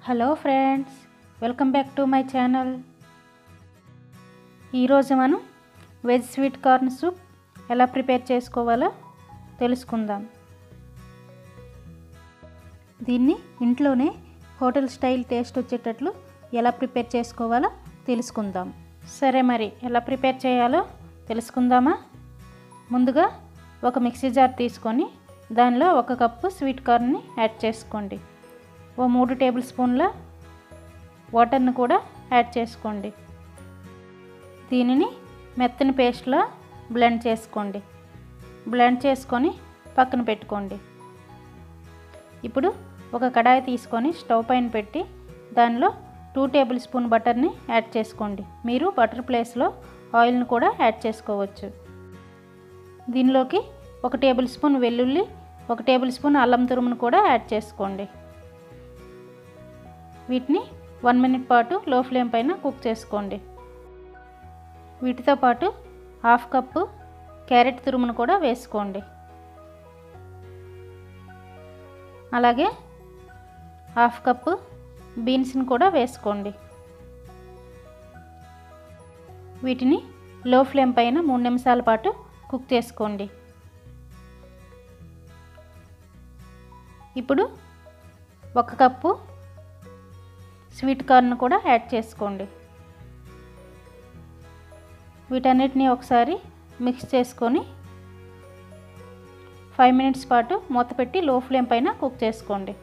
hello friends welcome back to my channel ఈరోజు మనం veg sweet corn soup ఎలా prepare చేసుకోవాలో తెలుసుకుందాం దీన్ని ఇంట్లోనే హోటల్ స్టైల్ టేస్ట్ వచ్చేటట్లు ఎలా ప్రిపేర్ చేసుకోవాలో తెలుసుకుందాం సరే మరి ఎలా ప్రిపేర్ చేయాలో తెలుసుకుందామా ముందుగా ఒక మిక్సీ జార్ తీసుకొని దానిలో ఒక కప్పు స్వీట్ కార్న్ని యాడ్ చేసుకోండి ఓ మూడు టేబుల్ స్పూన్ల వాటర్ని కూడా యాడ్ చేసుకోండి దీనిని మెత్తని పేస్ట్లా బ్లెండ్ చేసుకోండి బ్లెండ్ చేసుకొని పక్కన పెట్టుకోండి ఇప్పుడు ఒక కడాయి తీసుకొని స్టవ్ పైన పెట్టి దానిలో టూ టేబుల్ స్పూన్ బటర్ని యాడ్ చేసుకోండి మీరు బటర్ ప్లేస్లో ఆయిల్ని కూడా యాడ్ చేసుకోవచ్చు దీనిలోకి ఒక టేబుల్ స్పూన్ వెల్లుల్లి ఒక టేబుల్ స్పూన్ అల్లం తురుమును కూడా యాడ్ చేసుకోండి వీటిని వన్ మినిట్ పాటు లో ఫ్లేమ్ పైన కుక్ చేసుకోండి వీటితో పాటు హాఫ్ కప్పు క్యారెట్ తురుమును కూడా వేసుకోండి అలాగే హాఫ్ కప్పు బీన్స్ని కూడా వేసుకోండి వీటిని లో ఫ్లేమ్ పైన మూడు నిమిషాల పాటు కుక్ చేసుకోండి ఇప్పుడు ఒక కప్పు స్వీట్ కార్న్ కూడా యాడ్ చేసుకోండి వీటన్నిటిని ఒకసారి మిక్స్ చేసుకొని ఫైవ్ మినిట్స్ పాటు మూత పెట్టి లో ఫ్లేమ్ పైన కుక్ చేసుకోండి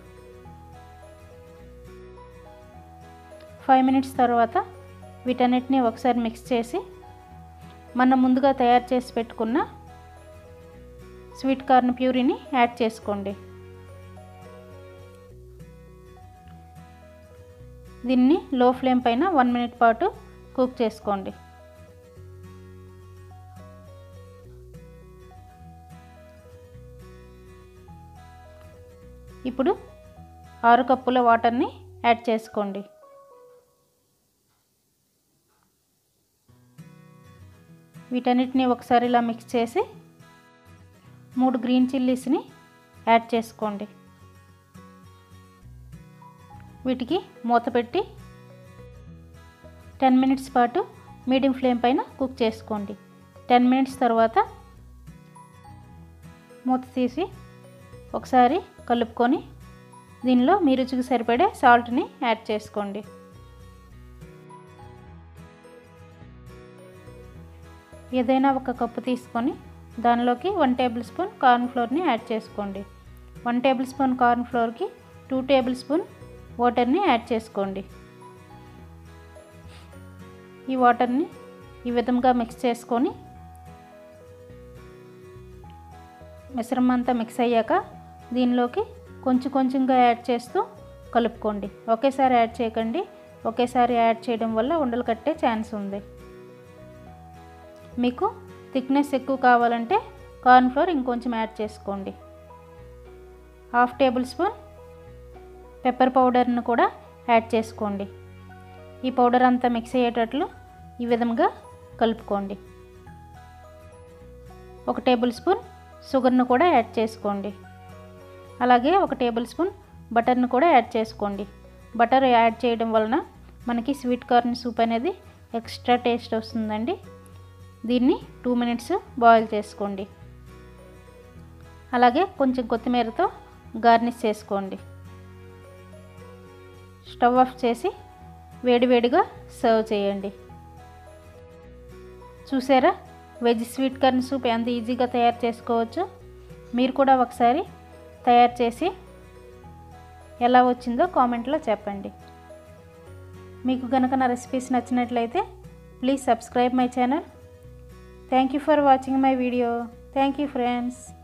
ఫైవ్ మినిట్స్ తర్వాత వీటన్నిటిని ఒకసారి మిక్స్ చేసి మనం ముందుగా తయారు చేసి పెట్టుకున్న స్వీట్ కార్న్ ప్యూరీని యాడ్ చేసుకోండి దీన్ని లో ఫ్లేమ్ పైన వన్ మినిట్ పాటు కుక్ చేసుకోండి ఇప్పుడు ఆరు కప్పుల వాటర్ని యాడ్ చేసుకోండి వీటన్నిటిని ఒకసారి ఇలా మిక్స్ చేసి మూడు గ్రీన్ చిల్లీస్ని యాడ్ చేసుకోండి వీటికి మూత పెట్టి టెన్ మినిట్స్ పాటు మీడియం ఫ్లేమ్ పైన కుక్ చేసుకోండి టెన్ మినిట్స్ తర్వాత మూత తీసి ఒకసారి కలుపుకొని దీనిలో మీ రుచికి సరిపడే సాల్ట్ని యాడ్ చేసుకోండి ఏదైనా ఒక కప్పు తీసుకొని దానిలోకి వన్ టేబుల్ స్పూన్ కార్న్ ఫ్లోర్ని యాడ్ చేసుకోండి వన్ టేబుల్ స్పూన్ కార్న్ ఫ్లోర్కి టూ టేబుల్ స్పూన్ వాటర్ని యాడ్ చేసుకోండి ఈ వాటర్ని ఈ విధంగా మిక్స్ చేసుకొని మిశ్రమం అంతా మిక్స్ అయ్యాక దీనిలోకి కొంచెం కొంచెంగా యాడ్ చేస్తూ కలుపుకోండి ఒకేసారి యాడ్ చేయకండి ఒకేసారి యాడ్ చేయడం వల్ల ఉండలు కట్టే ఛాన్స్ ఉంది మీకు థిక్నెస్ ఎక్కువ కావాలంటే కార్న్ ఫ్లోర్ ఇంకొంచెం యాడ్ చేసుకోండి హాఫ్ టేబుల్ స్పూన్ పెప్పర్ పౌడర్ను కూడా యాడ్ చేసుకోండి ఈ పౌడర్ అంతా మిక్స్ అయ్యేటట్లు ఈ విధంగా కలుపుకోండి ఒక టేబుల్ స్పూన్ షుగర్ను కూడా యాడ్ చేసుకోండి అలాగే ఒక టేబుల్ స్పూన్ బటర్ను కూడా యాడ్ చేసుకోండి బటర్ యాడ్ చేయడం వలన మనకి స్వీట్ కార్న్ సూప్ అనేది ఎక్స్ట్రా టేస్ట్ వస్తుందండి దీన్ని టూ మినిట్స్ బాయిల్ చేసుకోండి అలాగే కొంచెం కొత్తిమీరతో గార్నిష్ చేసుకోండి స్టవ్ ఆఫ్ చేసి వేడివేడిగా సర్వ్ చేయండి చూసారా వెజ్ స్వీట్ కార్న్ సూప్ ఎంత ఈజీగా తయారు చేసుకోవచ్చు మీరు కూడా ఒకసారి తయారు చేసి ఎలా వచ్చిందో కామెంట్లో చెప్పండి మీకు కనుక నా రెసిపీస్ నచ్చినట్లయితే please subscribe my channel thank you for watching my video thank you friends